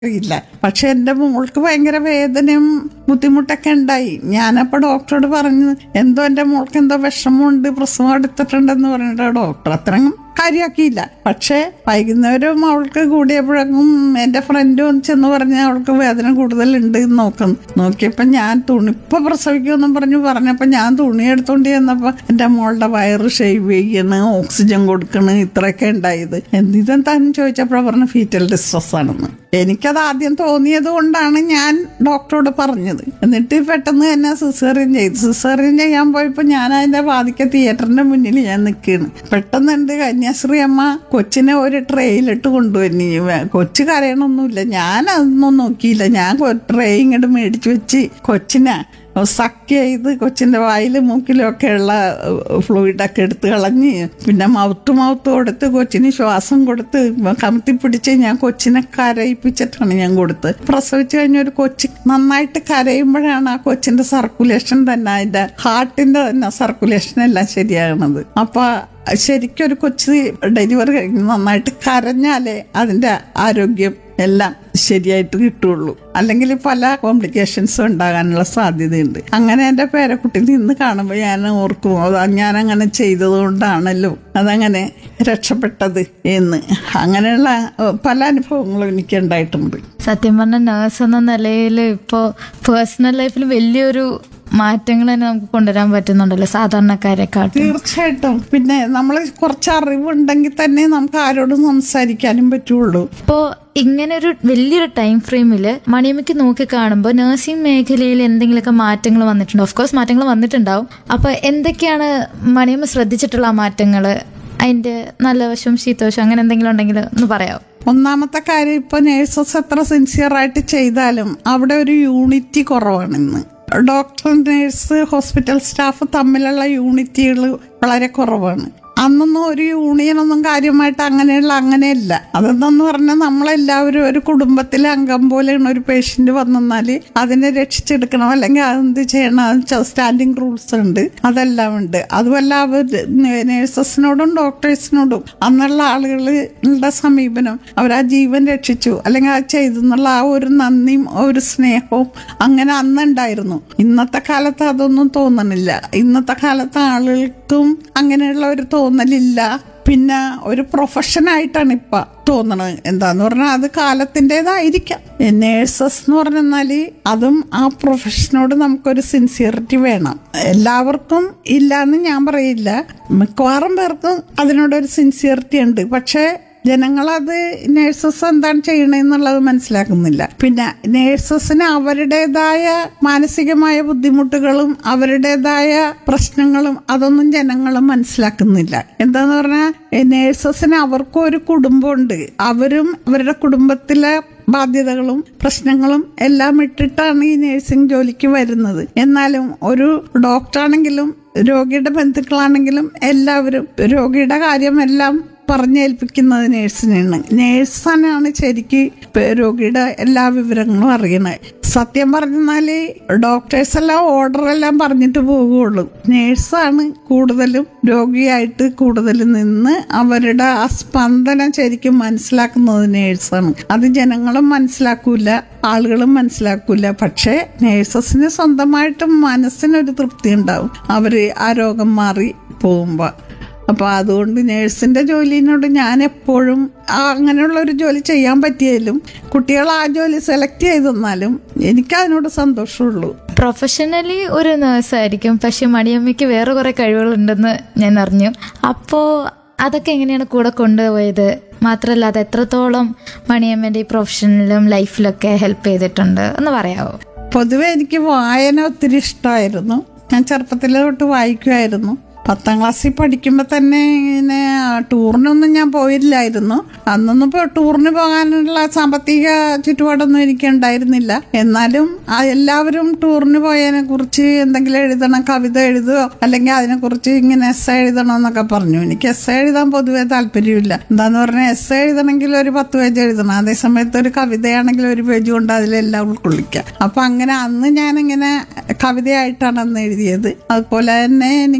ഇല്ല പക്ഷെ എന്റെ മോൾക്ക് ഭയങ്കര വേദനയും ബുദ്ധിമുട്ടൊക്കെ ഉണ്ടായി ഞാനപ്പോ ഡോക്ടറോട് പറഞ്ഞു എന്തോ എന്റെ മോൾക്ക് എന്തോ വിഷമമുണ്ട് പ്രസവം എടുത്തിട്ടുണ്ടെന്ന് പറഞ്ഞിട്ട് ഡോക്ടർ അത്രയും കാര്യമാക്കിയില്ല പക്ഷെ വൈകുന്നേരം അവൾക്ക് കൂടിയപ്പോഴേക്കും എന്റെ ഫ്രണ്ടും ചെന്ന് പറഞ്ഞ അവൾക്ക് വേദന കൂടുതലുണ്ട് എന്ന് നോക്കുന്നു നോക്കിയപ്പോ ഞാൻ തുണി ഇപ്പൊ പ്രസവിക്കുമെന്നും പറഞ്ഞു പറഞ്ഞപ്പോ ഞാൻ തുണി എടുത്തോണ്ട് ചെന്നപ്പോ എന്റെ മോളുടെ വയറ് ഷേവ് ചെയ്യണ് ഓക്സിജൻ കൊടുക്കണ് ഇത്രയൊക്കെ ഉണ്ടായത് എന്തിതെന്താന്ന് ചോദിച്ചപ്പോഴാ പറഞ്ഞു ഫീറ്റൽ ഡിസ്ട്രസ് ആണെന്ന് എനിക്കത് ആദ്യം തോന്നിയത് കൊണ്ടാണ് ഞാൻ ഡോക്ടറോട് പറഞ്ഞത് എന്നിട്ട് പെട്ടെന്ന് തന്നെ സിസേറിയൻ ചെയ്തു സിസേറിയൻ ചെയ്യാൻ പോയപ്പോൾ ഞാൻ അതിന്റെ വാതിക്ക തിയേറ്ററിന്റെ മുന്നിൽ ഞാൻ നിൽക്കുകയാണ് പെട്ടെന്ന് ഉണ്ട് കന്യാശ്രീ അമ്മ കൊച്ചിനെ ഒരു ട്രെയിലിട്ട് കൊണ്ടുവന്നി കൊച്ചു കരയണമൊന്നുമില്ല ഞാൻ അതൊന്നും നോക്കിയില്ല ഞാൻ ട്രേ ഇങ്ങോട്ട് മേടിച്ചു വെച്ച് കൊച്ചിനെ സക്ക് ചെയ്ത് കൊച്ചിന്റെ വായിലും മൂക്കിലും ഒക്കെ ഉള്ള ഫ്ലൂയിഡൊക്കെ എടുത്ത് കളഞ്ഞ് പിന്നെ മൗത്ത് മൗത്ത് കൊടുത്ത് കൊച്ചിന് ശ്വാസം കൊടുത്ത് കമത്തി പിടിച്ച് ഞാൻ കൊച്ചിനെ കരയിപ്പിച്ചിട്ടാണ് ഞാൻ കൊടുത്തത് പ്രസവിച്ചു കഴിഞ്ഞ ഒരു കൊച്ചി നന്നായിട്ട് കരയുമ്പോഴാണ് ആ കൊച്ചിന്റെ സർക്കുലേഷൻ തന്നെ അതിന്റെ ഹാർട്ടിന്റെ തന്നെ സർക്കുലേഷൻ എല്ലാം ശരിയാകണത് അപ്പൊ ശരിക്കും ഒരു കൊച്ച് ഡെലിവറി കഴിഞ്ഞ് നന്നായിട്ട് കരഞ്ഞാലേ അതിന്റെ ആരോഗ്യം എല്ലാം ശരിയായിട്ട് കിട്ടുള്ളൂ അല്ലെങ്കിൽ പല കോംപ്ലിക്കേഷൻസും ഉണ്ടാകാനുള്ള സാധ്യതയുണ്ട് അങ്ങനെ എൻ്റെ പേരക്കുട്ടി നിന്ന് കാണുമ്പോൾ ഞാൻ ഓർക്കും അത് ഞാൻ അങ്ങനെ ചെയ്തതുകൊണ്ടാണല്ലോ അതങ്ങനെ രക്ഷപ്പെട്ടത് എന്ന് അങ്ങനെയുള്ള ഏഹ്, പല അനുഭവങ്ങളും എനിക്ക് ഉണ്ടായിട്ടുണ്ട് സത്യം പറഞ്ഞ നേഴ്സ് എന്ന നിലയിൽ ഇപ്പോൾ പേഴ്സണൽ ലൈഫിൽ വലിയൊരു മാറ്റങ്ങൾ തന്നെ നമുക്ക് കൊണ്ടുവരാൻ പറ്റുന്നുണ്ടല്ലോ സാധാരണക്കാരെക്കാട്ടും തീർച്ചയായിട്ടും പിന്നെ നമ്മൾ കുറച്ച് അറിവുണ്ടെങ്കിൽ തന്നെ നമുക്ക് ആരോടും സംസാരിക്കാനും പറ്റുള്ളൂ ഇപ്പോൾ ഇങ്ങനെ ഒരു വലിയൊരു ടൈം ഫ്രെയിമിൽ മണിയമ്മയ്ക്ക് നോക്കി കാണുമ്പോൾ നഴ്സിംഗ് മേഖലയിൽ എന്തെങ്കിലുമൊക്കെ മാറ്റങ്ങൾ വന്നിട്ടുണ്ടോ ഓഫ് കോഴ്സ് മാറ്റങ്ങൾ വന്നിട്ടുണ്ടാവും അപ്പോൾ എന്തൊക്കെയാണ് മണിയമ്മ ശ്രദ്ധിച്ചിട്ടുള്ള ആ മാറ്റങ്ങൾ അതിന്റെ നല്ല വശവും ശീതവശവും അങ്ങനെ എന്തെങ്കിലും ഉണ്ടെങ്കിൽ ഒന്ന് പറയാമോ ഒന്നാമത്തെ കാര്യം ഇപ്പൊ നേഴ്സസ് എത്ര സിൻസിയർ ആയിട്ട് ചെയ്താലും അവിടെ ഒരു യൂണിറ്റി കുറവാണ് ഇന്ന് ഡോക്ടർ നേഴ്സ് ഹോസ്പിറ്റൽ സ്റ്റാഫ് തമ്മിലുള്ള യൂണിറ്റികൾ വളരെ കുറവാണ് അന്നൊന്നും ഒരു യൂണിയനൊന്നും കാര്യമായിട്ട് അങ്ങനെയുള്ള അങ്ങനെയല്ല അതെന്തെന്ന് പറഞ്ഞാൽ നമ്മളെല്ലാവരും ഒരു കുടുംബത്തിലെ അംഗം പോലെയാണ് ഒരു പേഷ്യന്റ് വന്നാൽ അതിനെ രക്ഷിച്ചെടുക്കണം അല്ലെങ്കിൽ അതെന്ത് ചെയ്യണം സ്റ്റാൻഡിങ് റൂൾസ് ഉണ്ട് അതെല്ലാം ഉണ്ട് അതുമല്ല അവർ നേഴ്സസിനോടും ഡോക്ടേഴ്സിനോടും അന്നുള്ള ആളുകളുടെ സമീപനം അവർ ആ ജീവൻ രക്ഷിച്ചു അല്ലെങ്കിൽ അത് ചെയ്തെന്നുള്ള ആ ഒരു നന്ദിയും ഒരു സ്നേഹവും അങ്ങനെ അന്നുണ്ടായിരുന്നു ഇന്നത്തെ കാലത്ത് അതൊന്നും തോന്നണില്ല ഇന്നത്തെ കാലത്ത് ആളുകൾക്കും അങ്ങനെയുള്ള ഒരു തോന്നലില്ല പിന്നെ ഒരു പ്രൊഫഷനായിട്ടാണ് ഇപ്പൊ തോന്നണത് എന്താന്ന് പറഞ്ഞാൽ അത് കാലത്തിൻ്റെതായിരിക്കാം നേഴ്സസ് എന്ന് പറഞ്ഞാൽ അതും ആ പ്രൊഫഷനോട് നമുക്കൊരു സിൻസിയറിറ്റി വേണം എല്ലാവർക്കും ഇല്ല എന്ന് ഞാൻ പറയില്ല മിക്കവാറും പേർക്കും അതിനോടൊരു സിൻസിയറിറ്റി ഉണ്ട് പക്ഷേ ജനങ്ങളത് നേഴ്സസ് എന്താണ് ചെയ്യണമെന്നുള്ളത് മനസ്സിലാക്കുന്നില്ല പിന്നെ നേഴ്സസിന് അവരുടേതായ മാനസികമായ ബുദ്ധിമുട്ടുകളും അവരുടേതായ പ്രശ്നങ്ങളും അതൊന്നും ജനങ്ങൾ മനസ്സിലാക്കുന്നില്ല എന്താന്ന് പറഞ്ഞാൽ നേഴ്സസിന് അവർക്കും ഒരു കുടുംബമുണ്ട് അവരും അവരുടെ കുടുംബത്തിലെ ബാധ്യതകളും പ്രശ്നങ്ങളും എല്ലാം ഇട്ടിട്ടാണ് ഈ നഴ്സിംഗ് ജോലിക്ക് വരുന്നത് എന്നാലും ഒരു ഡോക്ടറാണെങ്കിലും രോഗിയുടെ ബന്ധുക്കളാണെങ്കിലും എല്ലാവരും രോഗിയുടെ കാര്യമെല്ലാം പറഞ്ഞേൽപ്പിക്കുന്നത് നേഴ്സിനാണ് നേഴ്സാണ് ശരിക്ക് ഇപ്പൊ രോഗിയുടെ എല്ലാ വിവരങ്ങളും അറിയണത് സത്യം പറഞ്ഞാല് ഡോക്ടേഴ്സ് എല്ലാം ഓർഡർ എല്ലാം പറഞ്ഞിട്ട് പോകുള്ളൂ നേഴ്സാണ് കൂടുതലും രോഗിയായിട്ട് കൂടുതൽ നിന്ന് അവരുടെ ആ സ്പന്ദനം ശരിക്കും മനസ്സിലാക്കുന്നത് നേഴ്സാണ് അത് ജനങ്ങളും മനസ്സിലാക്കൂല ആളുകളും മനസ്സിലാക്കൂല പക്ഷേ നേഴ്സസിന് സ്വന്തമായിട്ട് മനസ്സിനൊരു തൃപ്തി ഉണ്ടാവും അവര് ആ രോഗം മാറി പോകുമ്പോ അപ്പോൾ അതുകൊണ്ട് നേഴ്സിന്റെ ജോലിനോട് ഞാൻ എപ്പോഴും ആ അങ്ങനെയുള്ള ഒരു ജോലി ചെയ്യാൻ പറ്റിയാലും കുട്ടികൾ ആ ജോലി സെലക്ട് ചെയ്ത് തന്നാലും എനിക്ക് അതിനോട് സന്തോഷമുള്ളൂ പ്രൊഫഷണലി ഒരു നേഴ്സായിരിക്കും പക്ഷെ മണിയമ്മയ്ക്ക് വേറെ കുറെ കഴിവുകളുണ്ടെന്ന് ഞാൻ അറിഞ്ഞു അപ്പോൾ അതൊക്കെ എങ്ങനെയാണ് കൂടെ കൊണ്ടുപോയത് മാത്രമല്ല അത് എത്രത്തോളം മണിയമ്മൻ്റെ ഈ പ്രൊഫഷനിലും ലൈഫിലൊക്കെ ഹെൽപ്പ് ചെയ്തിട്ടുണ്ട് എന്ന് പറയാമോ പൊതുവെ എനിക്ക് വായന ഒത്തിരി ഇഷ്ടമായിരുന്നു ഞാൻ ചെറുപ്പത്തിലെ തൊട്ട് വായിക്കുമായിരുന്നു പത്താം ക്ലാസ്സിൽ പഠിക്കുമ്പോൾ തന്നെ ഇങ്ങനെ ടൂറിനൊന്നും ഞാൻ പോയില്ലായിരുന്നു അന്നൊന്നും ഇപ്പോൾ ടൂറിന് പോകാനുള്ള സാമ്പത്തിക ചുറ്റുപാടൊന്നും എനിക്ക് ഉണ്ടായിരുന്നില്ല എന്നാലും ആ എല്ലാവരും ടൂറിന് പോയതിനെ കുറിച്ച് എന്തെങ്കിലും എഴുതണം കവിത എഴുതുകയോ അല്ലെങ്കിൽ അതിനെക്കുറിച്ച് ഇങ്ങനെ എസ് എഴുതണം എന്നൊക്കെ പറഞ്ഞു എനിക്ക് എസ് എഴുതാൻ പൊതുവെ താല്പര്യമില്ല എന്താന്ന് പറഞ്ഞാൽ എസ് എഴുതണമെങ്കിൽ ഒരു പത്ത് പേജ് എഴുതണം അതേസമയത്ത് ഒരു കവിതയാണെങ്കിൽ ഒരു പേജ് കൊണ്ട് അതിലെല്ലാം ഉൾക്കൊള്ളിക്കാം അപ്പൊ അങ്ങനെ അന്ന് ഞാനിങ്ങനെ കവിതയായിട്ടാണ് അന്ന് എഴുതിയത് അതുപോലെ തന്നെ എനിക്ക്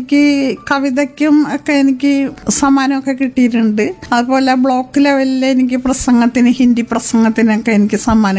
കവിതയ്ക്കും ഒക്കെ എനിക്ക് സമ്മാനമൊക്കെ കിട്ടിയിട്ടുണ്ട് അതുപോലെ ബ്ലോക്ക് ലെവലിൽ എനിക്ക് പ്രസംഗത്തിന് ഹിന്ദി പ്രസംഗത്തിനൊക്കെ എനിക്ക് സമ്മാനം